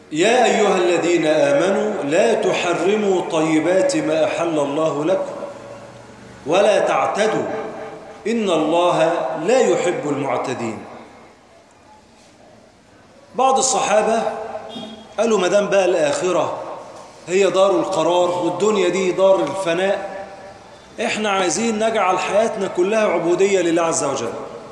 يا أيها الذين آمنوا لا تحرموا طيبات ما أحل الله لكم ولا تعتدوا إن الله لا يحب المعتدين بعض الصحابة قالوا مدام بقى الآخرة هي دار القرار والدنيا دي دار الفناء احنا عايزين نجعل حياتنا كلها عبودية لله عز وجل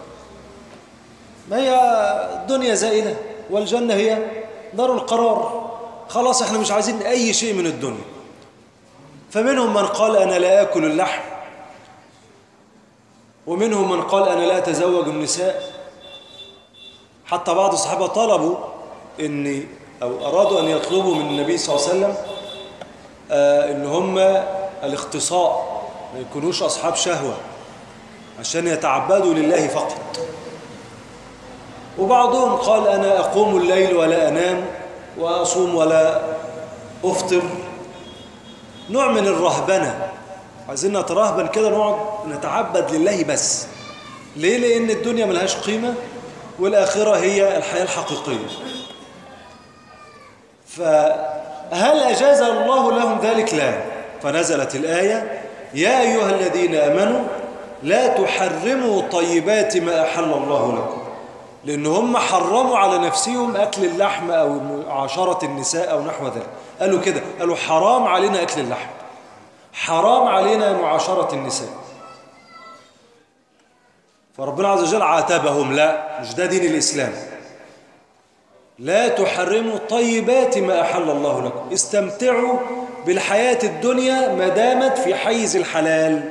ما هي الدنيا زائلة والجنة هي دار القرار خلاص احنا مش عايزين أي شيء من الدنيا فمنهم من قال أنا لا آكل اللحم ومنهم من قال أنا لا أتزوج النساء حتى بعض الصحابة طلبوا إن أو أرادوا أن يطلبوا من النبي صلى الله عليه وسلم آه إن هم الاختصاء ما يكونوش أصحاب شهوة عشان يتعبدوا لله فقط وبعضهم قال أنا أقوم الليل ولا أنام وأصوم ولا أفطر نوع من الرهبنة عايزين نترهبن كده نقعد نتعبد لله بس ليه؟ لأن الدنيا ملهاش قيمة والآخرة هي الحياة الحقيقية فهل أجاز الله لهم ذلك؟ لا فنزلت الآية يا أيها الذين آمنوا لا تحرموا طيبات ما أحل الله لكم لأن هم حرموا على نفسهم أكل اللحم أو معاشرة النساء أو نحو ذلك قالوا كده قالوا حرام علينا أكل اللحم حرام علينا معاشرة النساء فربنا عز وجل عاتبهم لا مش ده دين الإسلام لا تحرموا طيبات ما أحل الله لكم استمتعوا بالحياة الدنيا ما دامت في حيز الحلال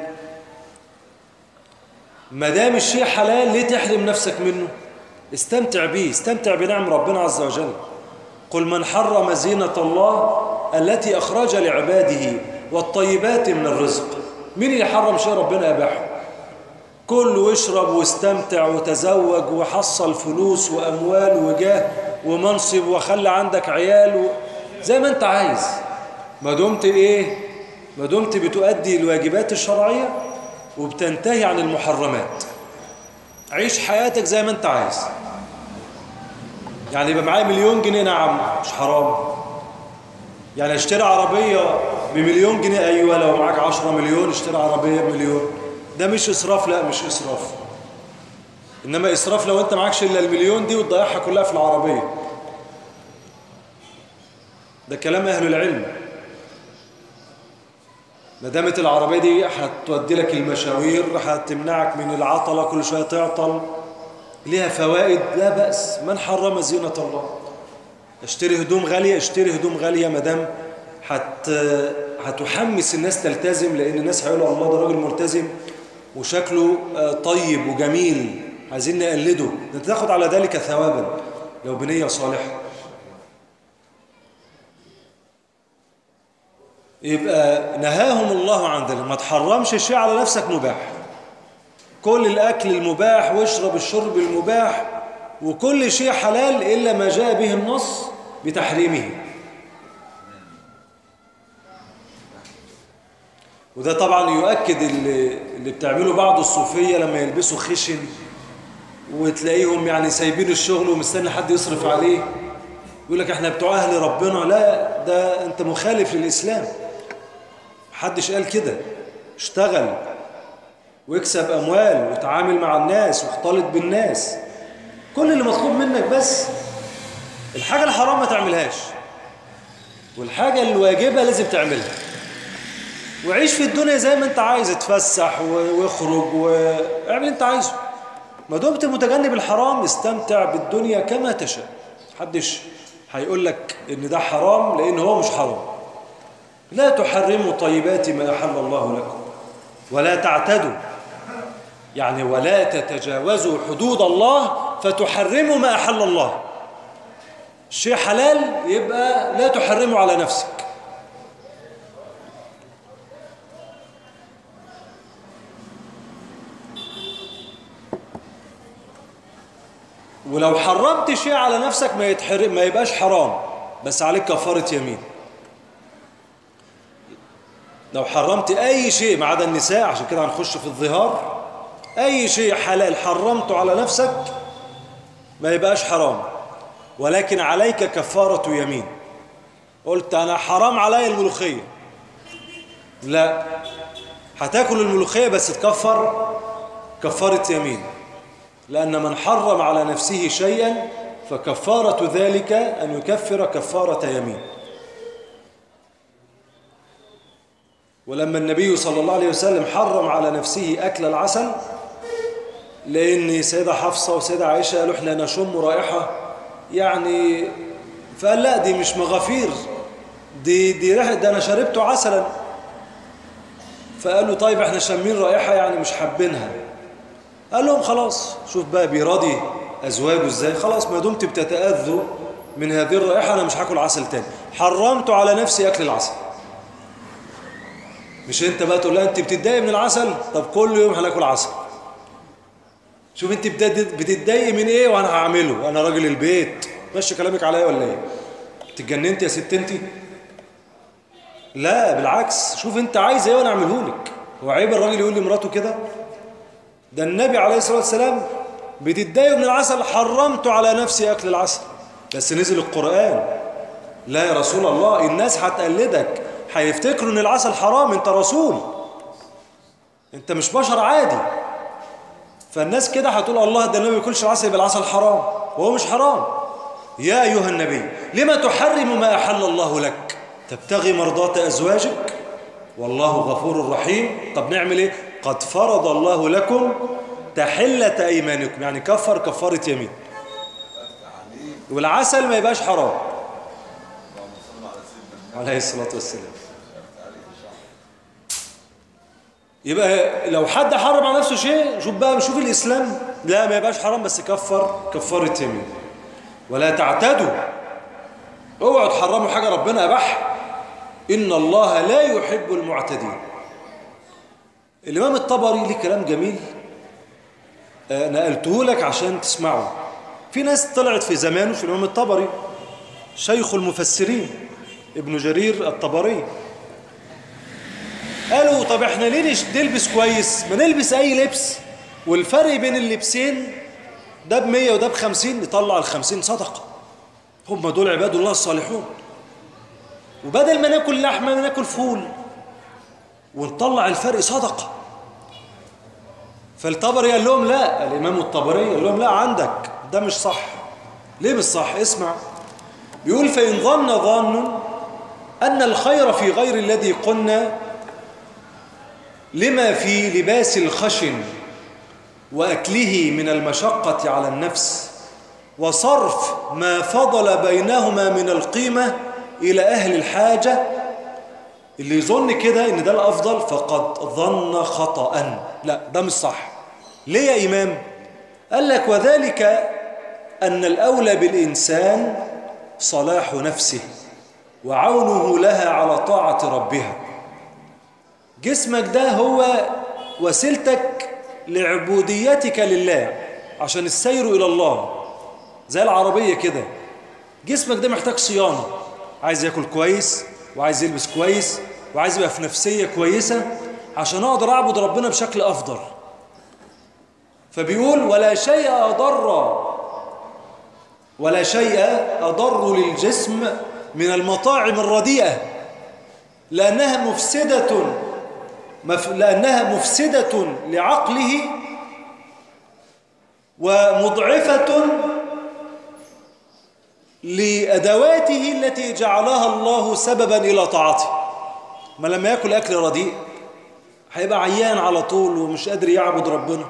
ما دام الشيء حلال ليه تحرم نفسك منه استمتع به استمتع بنعم ربنا عز وجل قل من حرم زينة الله التي أخرج لعباده والطيبات من الرزق مين اللي حرم شيء ربنا أباحه كل واشرب واستمتع وتزوج وحصل فلوس وأموال وجاه ومنصب وخلي عندك عيال و... زي ما انت عايز ما دمت ايه ما دمت بتؤدي الواجبات الشرعية وبتنتهي عن المحرمات عيش حياتك زي ما انت عايز يعني يبقى معايا مليون جنيه نعم مش حرام يعني اشتري عربية بمليون جنيه ايوه لو معاك عشرة مليون اشتري عربية بمليون ده مش اسراف لا مش اسراف انما اسراف لو انت معكش الا المليون دي وتضيعها كلها في العربية ده كلام اهل العلم ما دامت العربية دي هتودي لك المشاوير هتمنعك من العطلة كل شوية تعطل ليها فوائد لا بأس من حرم زينة الله اشتري هدوم غالية اشتري هدوم غالية ما دام هت هتحمس الناس تلتزم لأن الناس هيقولوا الله ده راجل ملتزم وشكله طيب وجميل عايزين نقلده انت تاخد على ذلك ثوابا لو بنية صالحة يبقى نهاهم الله عن ذلك ما تحرمش شيء على نفسك مباح كل الأكل المباح واشرب الشرب المباح وكل شيء حلال إلا ما جاء به النص بتحريمه وده طبعا يؤكد اللي, اللي بتعمله بعض الصوفية لما يلبسوا خشن وتلاقيهم يعني سايبين الشغل ومستني حد يصرف عليه يقول لك احنا بتوع اهل ربنا لا ده انت مخالف للإسلام محدش قال كده اشتغل واكسب أموال وتعامل مع الناس واختلط بالناس كل اللي مطلوب منك بس الحاجة الحرام ما تعملهاش والحاجة الواجبة لازم تعملها وعيش في الدنيا زي ما انت عايز اتفسح واخرج واعمل انت عايزه ما دمت متجنب الحرام استمتع بالدنيا كما تشاء محدش هيقول لك ان ده حرام لان هو مش حرام لا تحرموا طيبات ما أحل الله لكم ولا تعتدوا يعني ولا تتجاوزوا حدود الله فتحرموا ما أحل الله الشيء حلال يبقى لا تحرمه على نفسك ولو حرمت شيء على نفسك ما يتحرم ما يبقاش حرام بس عليك كفارة يمين لو حرمت أي شيء ما عدا النساء عشان كده هنخش في الظهار أي شيء حلال حرمته على نفسك ما يبقاش حرام ولكن عليك كفارة يمين قلت انا حرام عليا الملوخيه لا هتاكل الملوخيه بس تكفر كفاره يمين لان من حرم على نفسه شيئا فكفاره ذلك ان يكفر كفاره يمين ولما النبي صلى الله عليه وسلم حرم على نفسه أكل العسل لأن سيدة حفصة وسيدة عائشة قالوا احنا نشم رائحة يعني فقال لا دي مش مغافير دي دي ريحة ده أنا شربته عسلا فقالوا طيب احنا شامين رائحة يعني مش حابينها قال لهم خلاص شوف بقى بيراضي أزواجه ازاي خلاص ما دمت بتتأذوا من هذه الرائحة أنا مش هاكل عسل تاني حرمت على نفسي أكل العسل مش انت بقى تقول لها انت بتتضايق من العسل طب كل يوم هناكل عسل شوف انت بتتضايق من ايه وانا هعمله انا راجل البيت ماشي كلامك عليا ولا ايه اتجننت يا ست انت لا بالعكس شوف انت عايز ايه وانا اعمله لك هو عيب الراجل يقول لمراته كده ده النبي عليه الصلاه والسلام بتتضايق من العسل حرمت على نفسي اكل العسل بس نزل القران لا يا رسول الله الناس هتقلدك هيفتكروا ان العسل حرام انت رسول انت مش بشر عادي فالناس كده هتقول الله ده النبي ما ياكلش العسل يبقى العسل حرام وهو مش حرام يا ايها النبي لما تحرم ما احل الله لك تبتغي مرضات ازواجك والله غفور رحيم طب نعمل ايه قد فرض الله لكم تحلة ايمانكم يعني كفر كفارة يمين والعسل ما يبقاش حرام عليه الصلاة والسلام يبقى لو حد حرم على نفسه شيء شوف بقى شوف الإسلام لا ما يبقاش حرام بس كفر كفارة يمين ولا تعتدوا اوعوا تحرموا حاجة ربنا أباح إن الله لا يحب المعتدين الإمام الطبري ليه كلام جميل آه نقلته لك عشان تسمعه في ناس طلعت في زمانه في الإمام الطبري شيخ المفسرين ابن جرير الطبري قالوا طب احنا ليه نلبس كويس ما نلبس اي لبس والفرق بين اللبسين ده بمية وده بخمسين نطلع الخمسين صدقة هم دول عباد الله الصالحون وبدل ما ناكل لحمة ناكل فول ونطلع الفرق صدقة فالطبري قال لهم لا الإمام الطبري قال لهم لا عندك ده مش صح ليه مش صح اسمع بيقول فإن ظن ظان أن الخير في غير الذي قلنا لما في لباس الخشن وأكله من المشقة على النفس وصرف ما فضل بينهما من القيمة إلى أهل الحاجة اللي يظن كده إن ده الأفضل فقد ظن خطأ لا ده مش صح ليه يا إمام قال لك وذلك أن الأولى بالإنسان صلاح نفسه وعونه لها على طاعة ربها جسمك ده هو وسيلتك لعبوديتك لله عشان السير إلى الله زي العربية كده جسمك ده محتاج صيانة عايز ياكل كويس وعايز يلبس كويس وعايز يبقى في نفسية كويسة عشان أقدر أعبد ربنا بشكل أفضل فبيقول ولا شيء أضر ولا شيء أضر للجسم من المطاعم الرديئة لأنها مفسدة مف... لأنها مفسدة لعقله ومضعفة لأدواته التي جعلها الله سببا إلى طاعته ما لما يأكل أكل رديء هيبقى عيان على طول ومش قادر يعبد ربنا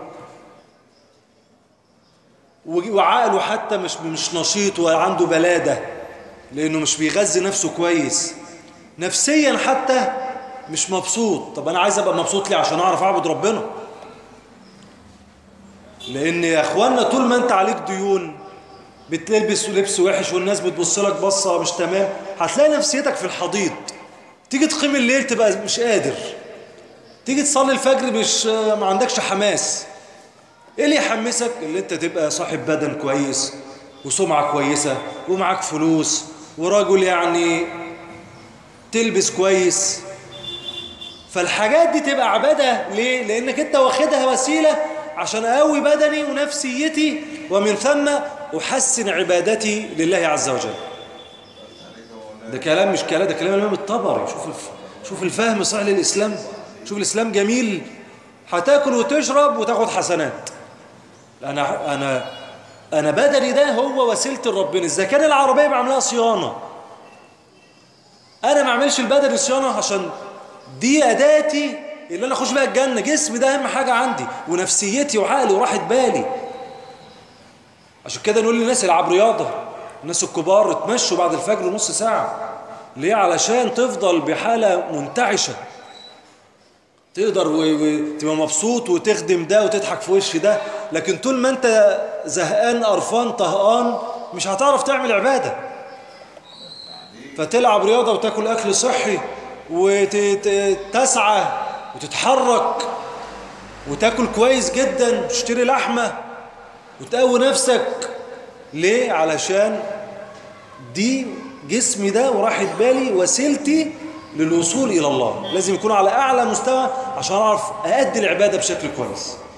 وعقله حتى مش مش نشيط وعنده بلادة لأنه مش بيغذي نفسه كويس نفسيا حتى مش مبسوط طب أنا عايز أبقى مبسوط ليه عشان أعرف أعبد ربنا لأن يا أخوانا طول ما أنت عليك ديون بتلبس لبس وحش والناس بتبص لك بصة مش تمام هتلاقي نفسيتك في الحضيض تيجي تقيم الليل تبقى مش قادر تيجي تصلي الفجر مش ما عندكش حماس ايه اللي يحمسك اللي انت تبقى صاحب بدن كويس وسمعة كويسة ومعاك فلوس ورجل يعني تلبس كويس فالحاجات دي تبقى عبادة ليه؟ لأنك أنت واخدها وسيلة عشان أقوي بدني ونفسيتي ومن ثم أحسن عبادتي لله عز وجل ده كلام مش كلام ده كلام الإمام الطبري شوف الف... شوف الفهم صح للإسلام شوف الإسلام جميل هتاكل وتشرب وتاخد حسنات أنا أنا أنا بدني ده هو وسيلة ربنا إذا كان العربية بعملها صيانة أنا ما أعملش البدني صيانة عشان دي أداتي اللي أنا أخش بقى الجنة جسمي ده أهم حاجة عندي ونفسيتي وعقلي وراحة بالي عشان كده نقول للناس العب رياضة الناس الكبار اتمشوا بعد الفجر نص ساعة ليه علشان تفضل بحالة منتعشة تقدر وتبقى مبسوط وتخدم ده وتضحك في وش ده لكن طول ما انت زهقان قرفان طهقان مش هتعرف تعمل عبادة فتلعب رياضة وتاكل أكل صحي وتسعى وتتحرك وتاكل كويس جدا وتشتري لحمة وتقوي نفسك ليه؟ علشان دي جسمي ده وراحة بالي وسيلتي للوصول إلى الله لازم يكون على أعلى مستوى عشان أعرف أأدي العبادة بشكل كويس